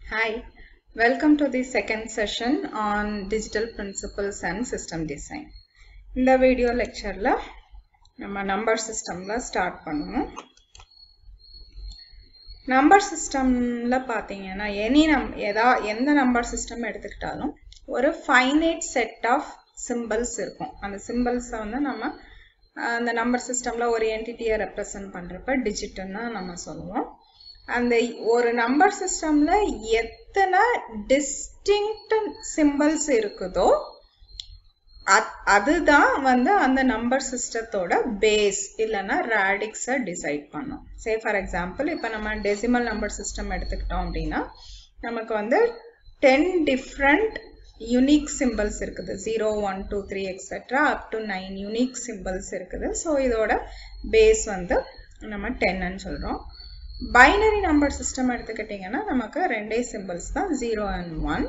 Hi, welcome to the second session on digital principles and system design. இந்த video லெக்சரில் நம்ம number சிஸ்டமில் start பண்ணுவோம் நம்பர் சிஸ்டமில் பார்த்தீங்கன்னா எனி நம் எதா எந்த நம்பர் சிஸ்டம் எடுத்துக்கிட்டாலும் ஒரு ஃபைனைட் செட் ஆஃப் சிம்பிள்ஸ் இருக்கும் அந்த சிம்பிள்ஸை வந்து நம்ம அஹ், அந்த நம்பர் சிஸ்டமில் ஒரு என்டிட்டியை ரெப்ரசன்ட் பண்ணுறப்ப டிஜிட்டுன்னு நம்ம சொல்லுவோம் அந்த ஒரு நம்பர் சிஸ்டம்ல எத்தனை டிஸ்டிங்க்ட் சிம்பிள்ஸ் இருக்குதோ அத்- அதுதான் வந்து அந்த நம்பர் சிஸ்டத்தோட பேஸ் இல்லைன்னா ரேடிக்ஸை டிசைட் பண்ணும் சே ஃபார் எக்ஸாம்பிள் இப்போ நம்ம டெசிமல் நம்பர் சிஸ்டம் எடுத்துக்கிட்டோம் அப்படின்னா நமக்கு வந்து டென் டிஃப்ரெண்ட் யூனிக் சிம்பிள்ஸ் இருக்குது zero one two three etcetera up to nine unique symbols இருக்குது ஸோ இதோட பேஸ் வந்து நம்ம டென்னு சொல்கிறோம் பைனரி நம்பர் சிஸ்டம் எடுத்துக்கிட்டிங்கன்னா நமக்கு ரெண்டே சிம்பிள்ஸ் தான் ஜீரோ அண்ட் ஒன்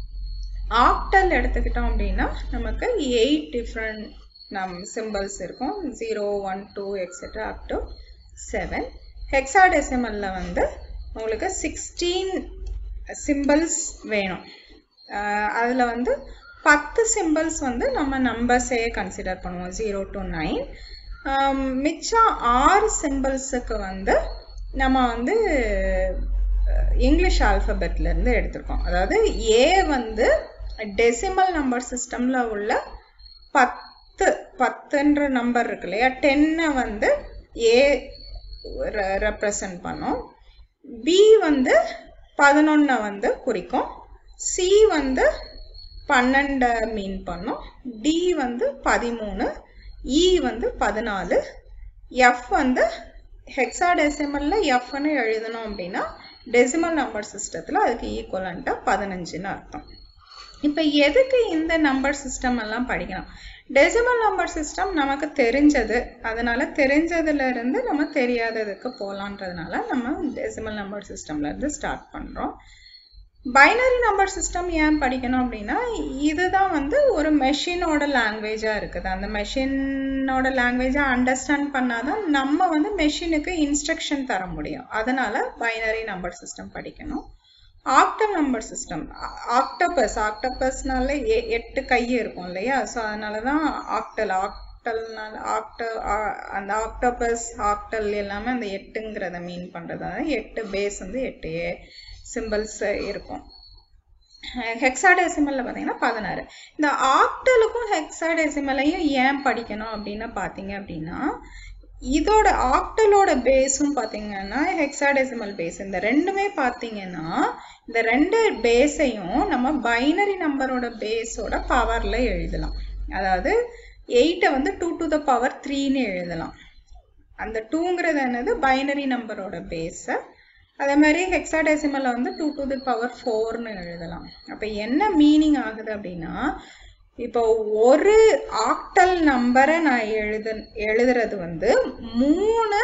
ஆக்டல் எடுத்துக்கிட்டோம் அப்படின்னா நமக்கு எயிட் டிஃப்ரெண்ட் நம் சிம்பிள்ஸ் இருக்கும் zero one two etcetera up to seven ஹெக்ஸாடெசிமலில் வந்து உங்களுக்கு சிக்ஸ்டீன் சிம்பிள்ஸ் வேணும் அதில் வந்து பத்து சிம்பிள்ஸ் வந்து நம்ம நம்பர்ஸே கன்சிடர் பண்ணுவோம் ஜீரோ டு நைன் மிச்சம் ஆறு சிம்பிள்ஸுக்கு வந்து நம்ம வந்து அஹ், இங்கிலீஷ் ஆல்பபெட்ல இருந்து எடுத்திருக்கோம் அதாவது ஏ வந்து டெசிமல் நம்பர் சிஸ்டம்ல உள்ள பத்து பத்துன்ற நம்பர் இருக்கு இல்லையா டென்னை வந்து ஏ ரெப்ரசன்ட் பண்ணும் பி வந்து பதினொன்னை வந்து குறிக்கும் சி வந்து பன்னெண்டை மீன் பண்ணும் டி வந்து பதிமூணு இ வந்து பதினாலு எஃப் வந்து ஹெக்ஸாடெசிமல்ல எஃப்னு எழுதணும் அப்படின்னா டெசிமல் நம்பர் சிஸ்டத்தில் அதுக்கு ஈக்குவலண்ட்டாக பதினஞ்சுன்னு அர்த்தம் இப்போ எதுக்கு இந்த நம்பர் சிஸ்டம் எல்லாம் படிக்கணும் டெசிமல் நம்பர் சிஸ்டம் நமக்கு தெரிஞ்சது அதனால தெரிஞ்சதுல இருந்து நம்ம தெரியாததுக்கு போகலான்றதுனால நம்ம டெசிமல் நம்பர் சிஸ்டம்ல இருந்து ஸ்டார்ட் பண்றோம் பைனரி நம்பர் சிஸ்டம் ஏன் படிக்கணும் அப்படின்னா இதுதான் வந்து ஒரு மெஷினோட லாங்குவேஜாக இருக்குது அந்த மெஷினோட லாங்குவேஜை அண்டர்ஸ்டாண்ட் பண்ணாதான் நம்ம வந்து மெஷினுக்கு இன்ஸ்ட்ரக்ஷன் தர முடியும் அதனால பைனரி நம்பர் சிஸ்டம் படிக்கணும் ஆக்டல் நம்பர் சிஸ்டம் ஆக்டோபஸ் ஆக்டோபஸ்னால எட்டு கை இருக்கும் இல்லையா ஸோ அதனால தான் ஆக்டல் ஆக்டல்னால ஆக்ட அந்த ஆக்டோபஸ் ஆக்டல் எல்லாமே அந்த எட்டுங்கிறத மீன் பண்ணுறதால எட்டு பேஸ் வந்து எட்டு சிம்பிள்ஸ் இருக்கும் ஹெக்ஸாடெசிமல்ல பார்த்தீங்கன்னா பதினாறு இந்த ஆக்டலுக்கும் ஹெக்ஸாடெசிமலையும் ஏன் படிக்கணும் அப்படின்னு பார்த்தீங்க அப்படின்னா இதோட ஆக்டலோட பேஸும் பார்த்தீங்கன்னா ஹெக்ஸாடெசிமல் பேஸ் இந்த ரெண்டுமே பார்த்தீங்கன்னா இந்த ரெண்டு பேஸையும் நம்ம பைனரி நம்பரோட பேஸோட பவர்ல எழுதலாம் அதாவது எயிட்டை வந்து டூ டு த பவர் த்ரீன்னு எழுதலாம் அந்த டூங்கிறது என்னது பைனரி நம்பரோட பேஸை அதே மாதிரி ஹெக்ஸாடெசிமலில் வந்து டூ டு தி பவர் ஃபோர்னு எழுதலாம் அப்போ என்ன மீனிங் ஆகுது அப்படின்னா இப்போ ஒரு ஆக்டல் நம்பரை நான் எழுது எழுதுறது வந்து மூணு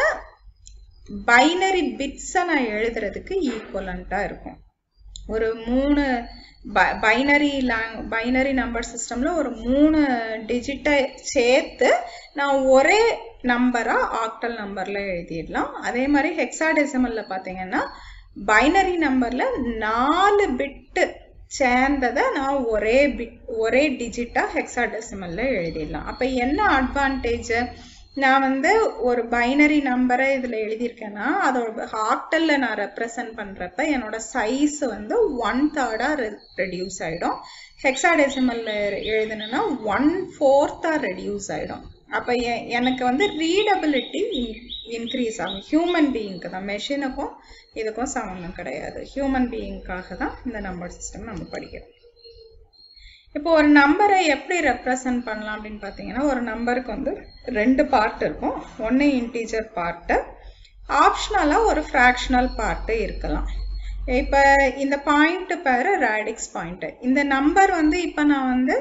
பைனரி பிட்ஸை நான் எழுதுறதுக்கு ஈக்குவலண்ட்டாக இருக்கும் ஒரு மூணு பைனரி லாங் பைனரி நம்பர் சிஸ்டமில் ஒரு மூணு டிஜிட்டை சேர்த்து நான் ஒரே நம்பராக ஆக்டல் நம்பரில் எழுதிடலாம் அதே மாதிரி ஹெக்ஸாடெசிமலில் பார்த்தீங்கன்னா பைனரி நம்பரில் நாலு பிட்டு சேர்ந்ததை நான் ஒரே பிட் ஒரே டிஜிட்டாக ஹெக்ஸாடெசிமலில் எழுதிடலாம் அப்போ என்ன அட்வான்டேஜ் நான் வந்து ஒரு பைனரி நம்பரை இதில் எழுதியிருக்கேன்னா அதோட ஆக்டலில் நான் ரெப்ரசன்ட் பண்ணுறப்ப என்னோட சைஸ் வந்து ஒன் தேர்டாக ரெடியூஸ் ஆகிடும் ஹெக்ஸாடெசிமலில் எழுதுனேன்னா ஒன் ஃபோர்த்தாக ரெடியூஸ் ஆகிடும் அப்போ எனக்கு வந்து ரீடபிலிட்டி இன்க்ரீஸ் ஆகும் ஹியூமன் பீயிங்க்கு தான் மெஷினுக்கும் இதுக்கும் சம்மந்தம் கிடையாது ஹியூமன் பீயிங்காக தான் இந்த நம்பர் சிஸ்டம் நம்ம படிக்கிறோம் இப்போ ஒரு நம்பரை எப்படி ரெப்ரசன்ட் பண்ணலாம் அப்படின்னு பார்த்தீங்கன்னா ஒரு நம்பருக்கு வந்து ரெண்டு பார்ட் இருக்கும் ஒன்று இன்டீஜர் பார்ட்டு ஆப்ஷனலாக ஒரு ஃப்ராக்ஷனல் பார்ட்டு இருக்கலாம் இப்போ இந்த பாயிண்ட் பேர் ரேடிக்ஸ் பாயிண்ட் இந்த நம்பர் வந்து இப்போ நான் வந்து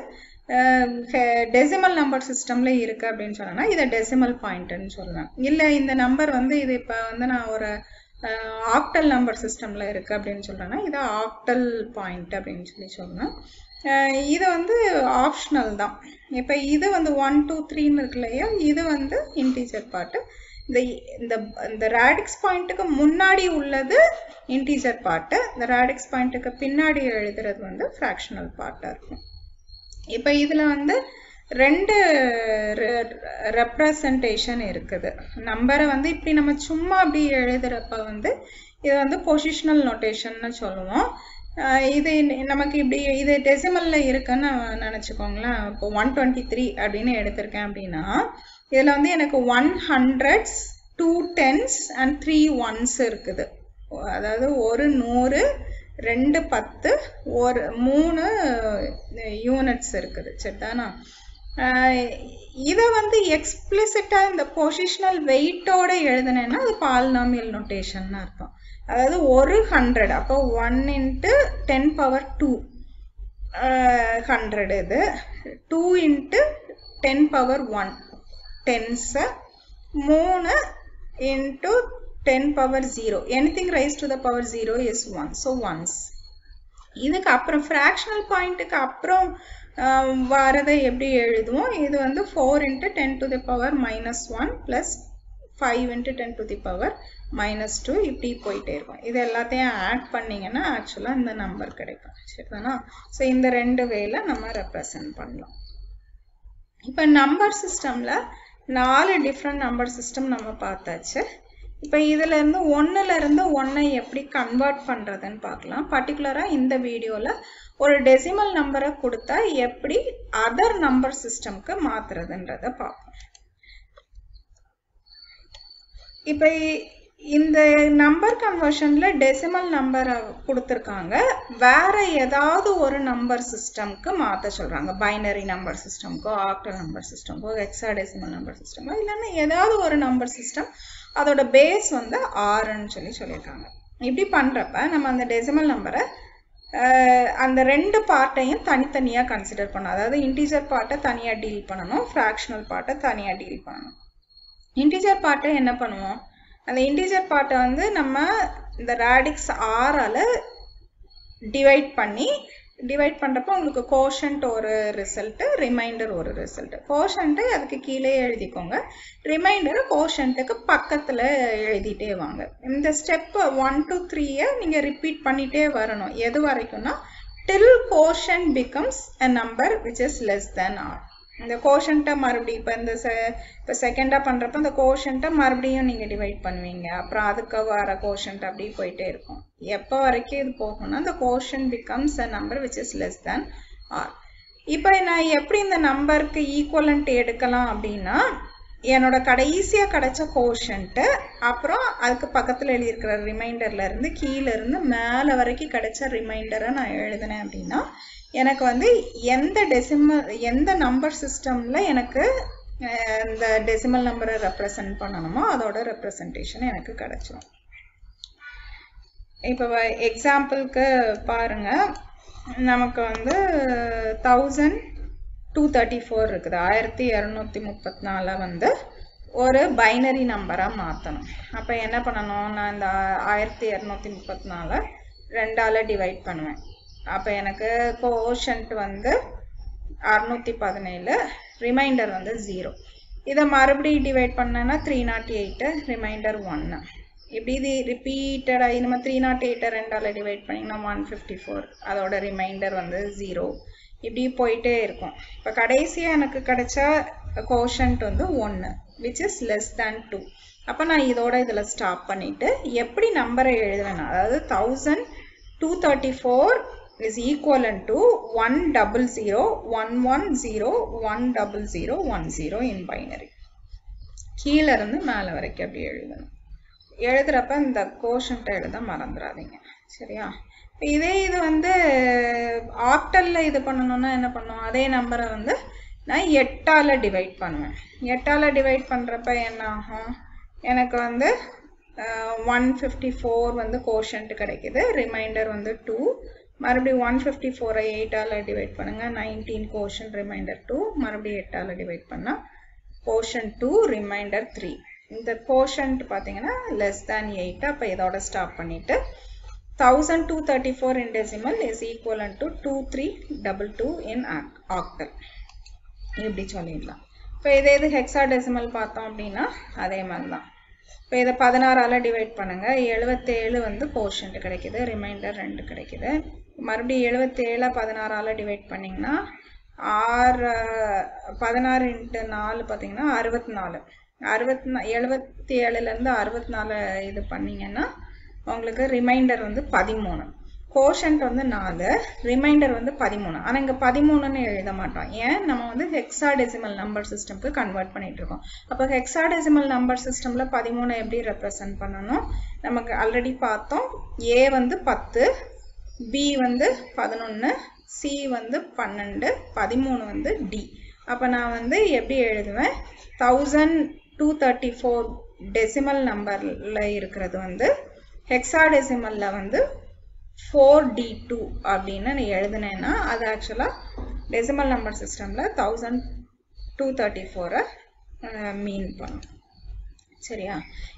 டெசிமல் நம்பர் சிஸ்டமில் இருக்குது அப்படின்னு சொன்னேன்னா இதை டெசிமல் பாயிண்ட்டுன்னு சொல்லுவேன் இல்லை இந்த நம்பர் வந்து இது இப்போ வந்து நான் ஒரு ஆக்டல் நம்பர் சிஸ்டமில் இருக்குது அப்படின்னு சொல்கிறேன்னா இதை ஆக்டல் பாயிண்ட் அப்படின்னு சொல்லி சொல்லுவேன் அஹ் இது வந்து ஆப்ஷனல் தான் இப்போ இது வந்து ஒன் டூ த்ரீன்னு இருக்கு இல்லையா இது வந்து இன்டீஜர் பார்ட்டு இந்த இந்த இந்த ரேடிக்ஸ் பாயிண்ட்டுக்கு முன்னாடி உள்ளது இன்டீஜர் பார்ட்டு இந்த ரேடிக்ஸ் பாயிண்ட்டுக்கு பின்னாடி எழுதுறது வந்து ஃப்ராக்ஷனல் பார்ட்டாக இருக்கும் இப்போ இதில் வந்து ரெண்டு ரெப்ரசன்டேஷன் இருக்குது நம்பரை வந்து இப்படி நம்ம சும்மா அப்படி எழுதுறப்ப வந்து இது வந்து பொசிஷனல் நோட்டேஷன்னு சொல்லுவோம் ஆஹ் இது நமக்கு இப்படி இது டெசிமல்ல இருக்குன்னு நினச்சிக்கோங்களேன் இப்போ ஒன் டுவெண்ட்டி த்ரீ அப்படின்னு எடுத்திருக்கேன் அப்படின்னா இதில் வந்து எனக்கு one hundreds two tens and three ones இருக்குது அதாவது ஒரு நூறு ரெண்டு பத்து ஒரு மூணு யூனிட்ஸ் இருக்குது சரிதானா இதை வந்து எக்ஸ்பிளிசிட்டாக இந்த பொசிஷனல் வெயிட்டோட எழுதுனேன்னா அது பால்நாமியல் நோட்டேஷன் அர்த்தம் அதாவது ஒரு ஹண்ட்ரட் அப்போ one into ten power two hundred இது two into ten power one tens மூணு into ten power zero anything raise to the power zero is one so ones இதுக்கு அப்புறம் ஃப்ராக்ஷனல் பாயிண்ட்டுக்கு அப்புறம் வரதை எப்படி எழுதுவோம் இது வந்து four into ten to the power minus one plus five into ten to the power minus two இப்படி போயிட்டே இருக்கும் இது எல்லாத்தையும் ஆட் பண்ணிங்கன்னா ஆக்சுவலாக இந்த நம்பர் கிடைக்கும் சரிதானா ஸோ இந்த ரெண்டு வேல நம்ம ரெப்ரசன்ட் பண்ணலாம் இப்போ நம்பர் சிஸ்டமில் நாலு டிஃப்ரெண்ட் நம்பர் சிஸ்டம் நம்ம பார்த்தாச்சு இப்போ இதுலேருந்து ஒன்றுலேருந்து ஒன்றை எப்படி கன்வெர்ட் பண்ணுறதுன்னு பார்க்கலாம் பர்டிகுலராக இந்த வீடியோவில் ஒரு டெசிமல் நம்பரை கொடுத்தா எப்படி அதர் நம்பர் சிஸ்டம்க்கு மாற்றுறதுன்றத பார்ப்போம் இப்போ இந்த நம்பர் கன்வர்ஷனில் டெசிமல் நம்பரை கொடுத்துருக்காங்க வேற ஏதாவது ஒரு நம்பர் சிஸ்டம்க்கு மாற்ற சொல்கிறாங்க பைனரி நம்பர் சிஸ்டம்க்கோ ஆக்டல் நம்பர் சிஸ்டம்க்கோ எக்ஸாடெசிமல் நம்பர் சிஸ்டமோ இல்லைன்னா ஏதாவது ஒரு நம்பர் சிஸ்டம் அதோட பேஸ் வந்து ஆறுன்னு சொல்லி சொல்லியிருக்காங்க இப்படி பண்ணுறப்ப நம்ம அந்த டெசிமல் நம்பரை அந்த ரெண்டு பார்ட்டையும் தனித்தனியாக கன்சிடர் பண்ணணும் அதாவது இன்டீஜர் பார்ட்டை தனியாக டீல் பண்ணணும் ஃப்ராக்ஷனல் பார்ட்டை தனியாக டீல் பண்ணணும் இன்டீஜர் பார்ட்டை என்ன பண்ணுவோம் அந்த இன்டீஜர் பார்ட்டை வந்து நம்ம இந்த ரேடிக்ஸ் ஆறால் டிவைட் பண்ணி டிவைட் பண்ணுறப்போ உங்களுக்கு கோஷன்ட் ஒரு ரிசல்ட்டு ரிமைண்டர் ஒரு ரிசல்ட்டு கோஷன்ட்டு அதுக்கு கீழே எழுதிக்கோங்க ரிமைண்டரை கோஷன்ட்டுக்கு பக்கத்தில் எழுதிட்டே வாங்க இந்த ஸ்டெப் ஒன் டூ த்ரீயை நீங்கள் ரிப்பீட் பண்ணிகிட்டே வரணும் எது வரைக்கும்னா till quotient becomes a number which is less than R இந்த கோஷன்ட்டை மறுபடியும் இப்போ இந்த செ இப்போ செகண்டாக பண்ணுறப்ப இந்த கோஷன்ட்டை மறுபடியும் நீங்கள் டிவைட் பண்ணுவீங்க அப்புறம் அதுக்கு வர கோஷன்ட் அப்படி போயிட்டே இருக்கும் எப்போ வரைக்கும் இது போகும்னா இந்த quotient becomes a number which is less than R இப்போ நான் எப்படி இந்த நம்பருக்கு ஈக்குவலண்ட் எடுக்கலாம் அப்படின்னா என்னோட கடைசியாக கிடைச்ச கோஷன்ட்டு அப்புறம் அதுக்கு பக்கத்தில் எழுதியிருக்கிற ரிமைண்டர்ல இருந்து கீழே இருந்து மேலே வரைக்கும் கிடைச்ச ரிமைண்டரை நான் எழுதினேன் அப்படின்னா எனக்கு வந்து எந்த டெசிமல் எந்த நம்பர் சிஸ்டமில் எனக்கு இந்த டெசிமல் நம்பரை ரெப்ரசன்ட் பண்ணணுமோ அதோட ரெப்ரசன்டேஷன் எனக்கு கிடைச்சிரும் இப்போ எக்ஸாம்பிளுக்கு பாருங்க நமக்கு வந்து தௌசண்ட் டூ தேர்ட்டி ஃபோர் இருக்குது ஆயிரத்தி இரநூத்தி முப்பத்தி நாலை வந்து ஒரு பைனரி நம்பராக மாற்றணும் அப்போ என்ன பண்ணணும் நான் இந்த ஆயிரத்தி இரநூத்தி முப்பத்தி நாலை ரெண்டால் டிவைட் பண்ணுவேன் அப்போ எனக்கு கோஷன்ட் வந்து அறுநூற்றி பதினேழு ரிமைண்டர் வந்து ஜீரோ இதை மறுபடியும் டிவைட் பண்ணேன்னா த்ரீ நாட் எயிட்டு ரிமைண்டர் ஒன்று இப்படி இது ரிப்பீட்டடாக நம்ம த்ரீ நாட் எயிட்டை ரெண்டால் டிவைட் பண்ணிங்கன்னா ஒன் ஃபிஃப்டி ஃபோர் அதோட ரிமைண்டர் வந்து ஜீரோ இப்படி போயிட்டே இருக்கும் இப்போ கடைசியாக எனக்கு கிடைச்ச கோஷன்ட் வந்து ஒன்று which is less than two அப்போ நான் இதோட இதில் ஸ்டாப் பண்ணிவிட்டு எப்படி நம்பரை எழுதுவேன்னா அதாவது thousand two thirty four is equivalent to 100 110 100 10 in binary கீழே இருந்து மேலே வரைக்கும் அப்படி எழுதணும் எழுதுறப்ப இந்த கோஷன்ட்டை எழுத மறந்துடாதீங்க சரியா இதே இது வந்து ஆக்டல்ல இது பண்ணணும்னா என்ன பண்ணுவோம் அதே நம்பரை வந்து நான் எட்டால் டிவைட் பண்ணுவேன் எட்டால் டிவைட் பண்ணுறப்ப என்ன ஆகும் எனக்கு வந்து ஒன் ஃபிஃப்டி ஃபோர் வந்து கோஷன்ட் கிடைக்குது ரிமைண்டர் வந்து டூ மறுபடியும் ஒன் ஃபிஃப்டி ஃபோரை எயிட்டால் டிவைட் பண்ணுங்கள் நைன்டீன் கோஷன் ரிமைண்டர் டூ மறுபடியும் எட்டால் டிவைட் பண்ணால் கோஷன் டூ ரிமைண்டர் த்ரீ இந்த கோஷன்ட் பார்த்தீங்கன்னா லெஸ் தேன் எயிட் அப்போ இதோட ஸ்டாப் பண்ணிவிட்டு thousand two thirty four in decimal is equivalent to two three double two in octal இப்படி சொல்லிடலாம் இப்போ இதே இது ஹெக்ஸா டெசிமல் பார்த்தோம் அப்படின்னா அதே மாதிரி தான் இப்போ இதை பதினாறால் டிவைட் பண்ணுங்கள் எழுபத்தேழு வந்து கோஷன்ட் கிடைக்குது ரிமைண்டர் ரெண்டு கிடைக்குது மறுபடியும் எழுபத்தேழை பதினாறால் டிவைட் பண்ணிங்கன்னா ஆறு பதினாறு இன்ட்டு நாலு பார்த்தீங்கன்னா அறுபத்தி நாலு அறுபத்தி நா எழுபத்தி ஏழுலேருந்து அறுபத்தி நாலு இது பண்ணிங்கன்னா உங்களுக்கு ரிமைண்டர் வந்து பதிமூணு கோஷன்ட் வந்து நாலு ரிமைண்டர் வந்து பதிமூணு ஆனால் இங்கே பதிமூணுன்னு எழுத மாட்டோம் ஏன் நம்ம வந்து ஹெக்ஸாடெசிமல் நம்பர் சிஸ்டம்க்கு கன்வெர்ட் பண்ணிட்டு இருக்கோம் அப்போ ஹெக்ஸாடெசிமல் நம்பர் சிஸ்டமில் பதிமூணு எப்படி ரெப்ரசன்ட் பண்ணணும் நமக்கு ஆல்ரெடி பார்த்தோம் ஏ வந்து பத்து பி வந்து பதினொன்று சி வந்து பன்னெண்டு பதிமூணு வந்து டி அப்போ நான் வந்து எப்படி எழுதுவேன் thousand two thirty four decimal நம்பரில் இருக்கிறது வந்து ஹெக்ஸாடெசிமலில் வந்து ஃபோர் டி டூ அப்படின்னு நீ எழுதுனேன்னா அது ஆக்சுவலாக டெசிமல் நம்பர் சிஸ்டமில் தௌசண்ட் டூ தேர்ட்டி ஃபோரை மீன் பண்ணும் சரியா